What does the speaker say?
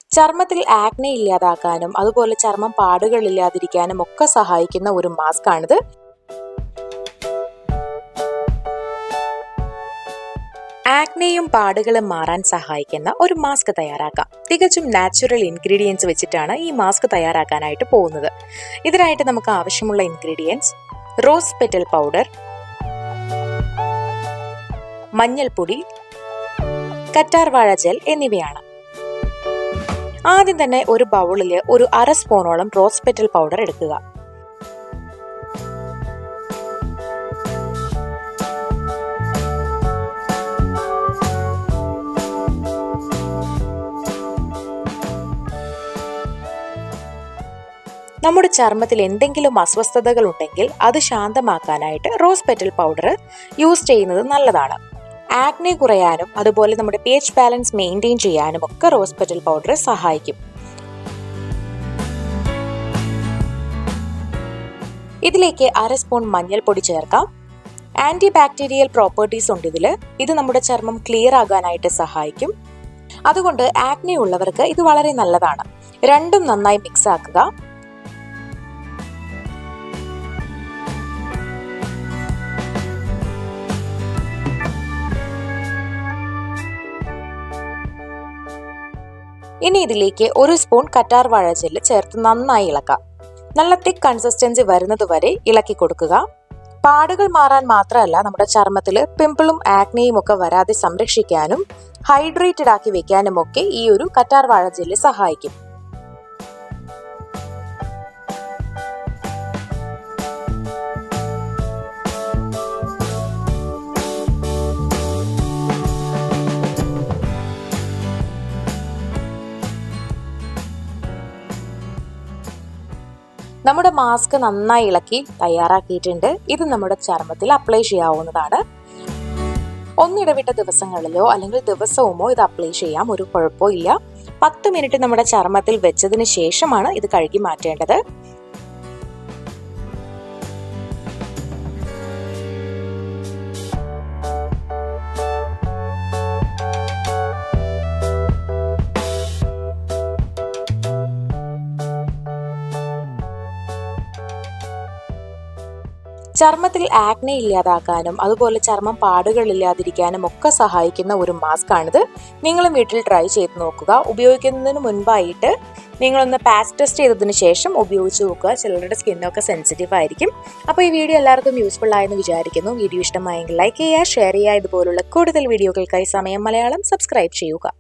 ചർമ്മത്തിൽ ആക്നെ ഇല്ലാതാക്കാനും അതുപോലെ ചർമ്മം പാടുകൾ ഇല്ലാതിരിക്കാനും ഒക്കെ സഹായിക്കുന്ന ഒരു മാസ്ക് ആണിത് ആക്നെയും പാടുകളും മാറാൻ സഹായിക്കുന്ന ഒരു മാസ്ക് തയ്യാറാക്കാം തികച്ചും നാച്ചുറൽ ഇൻഗ്രീഡിയൻസ് വെച്ചിട്ടാണ് ഈ മാസ്ക് തയ്യാറാക്കാനായിട്ട് പോകുന്നത് ഇതിനായിട്ട് നമുക്ക് ആവശ്യമുള്ള ഇൻഗ്രീഡിയൻസ് റോസ് പെറ്റൽ പൗഡർ മഞ്ഞൾപ്പൊടി കറ്റാർവാഴ ജെൽ എന്നിവയാണ് ആദ്യം തന്നെ ഒരു ബൗളിൽ ഒരു അര സ്പൂണോളം റോസ് പെറ്റൽ പൗഡർ എടുക്കുക നമ്മുടെ ചർമ്മത്തിൽ എന്തെങ്കിലും അസ്വസ്ഥതകൾ ഉണ്ടെങ്കിൽ അത് ശാന്തമാക്കാനായിട്ട് റോസ് പെറ്റൽ പൗഡർ യൂസ് ചെയ്യുന്നത് നല്ലതാണ് ആക്നെ കുറയാനും അതുപോലെ നമ്മുടെ പി എച്ച് ബാലൻസ് മെയിൻറ്റെയിൻ ചെയ്യാനും ഒക്കെ റോസ് പെറ്റൽ പൗഡർ സഹായിക്കും ഇതിലേക്ക് അര സ്പൂൺ മഞ്ഞൾപ്പൊടി ചേർക്കാം ആന്റി ബാക്ടീരിയൽ പ്രോപ്പർട്ടീസ് ഉണ്ട് ഇതിൽ ഇത് നമ്മുടെ ചർമ്മം ക്ലിയർ ആകാനായിട്ട് സഹായിക്കും അതുകൊണ്ട് ആക്നെ ഉള്ളവർക്ക് ഇത് വളരെ നല്ലതാണ് രണ്ടും നന്നായി മിക്സ് ആക്കുക ഇനി ഇതിലേക്ക് ഒരു സ്പൂൺ കറ്റാർ വാഴ ജെല്ല് ചേർത്ത് നന്നായി ഇളക്കാം നല്ല തിക്ക് കൺസിസ്റ്റൻസി വരുന്നത് വരെ ഇളക്കി കൊടുക്കുക പാടുകൾ മാറാൻ മാത്രമല്ല നമ്മുടെ ചർമ്മത്തിൽ പിമ്പിളും ആക്നെയും ഒക്കെ വരാതെ സംരക്ഷിക്കാനും ഹൈഡ്രേറ്റഡ് ആക്കി വെക്കാനും ഒക്കെ ഈ ഒരു കറ്റാർ വാഴ ജെല്ല് സഹായിക്കും നമ്മുടെ മാസ്ക് നന്നായി ഇളക്കി തയ്യാറാക്കിയിട്ടുണ്ട് ഇത് നമ്മുടെ ചർമ്മത്തിൽ അപ്ലൈ ചെയ്യാവുന്നതാണ് ഒന്നിടവിട്ട ദിവസങ്ങളിലോ അല്ലെങ്കിൽ ദിവസവുമോ ഇത് അപ്ലൈ ചെയ്യാം ഒരു കുഴപ്പവും ഇല്ല പത്ത് മിനിറ്റ് നമ്മുടെ ചർമ്മത്തിൽ വെച്ചതിന് ശേഷമാണ് ഇത് കഴുകി മാറ്റേണ്ടത് ചർമ്മത്തിൽ ആക്നെ ഇല്ലാതാക്കാനും അതുപോലെ ചർമ്മം പാടുകൾ ഇല്ലാതിരിക്കാനും ഒക്കെ സഹായിക്കുന്ന ഒരു മാസ്ക് ആണിത് നിങ്ങളും വീട്ടിൽ ട്രൈ ചെയ്ത് നോക്കുക ഉപയോഗിക്കുന്നതിന് മുൻപായിട്ട് നിങ്ങളൊന്ന് പാച്ച് ടെസ്റ്റ് ചെയ്തതിന് ശേഷം ഉപയോഗിച്ച് നോക്കുക ചിലരുടെ സ്കിന്നൊക്കെ സെൻസിറ്റീവ് ആയിരിക്കും അപ്പോൾ ഈ വീഡിയോ എല്ലാവർക്കും യൂസ്ഫുൾ ആയെന്ന് വിചാരിക്കുന്നു വീഡിയോ ഇഷ്ടമായെങ്കിൽ ലൈക്ക് ചെയ്യുക ഷെയർ ചെയ്യുക ഇതുപോലുള്ള കൂടുതൽ വീഡിയോകൾക്കായി സമയം മലയാളം സബ്സ്ക്രൈബ് ചെയ്യുക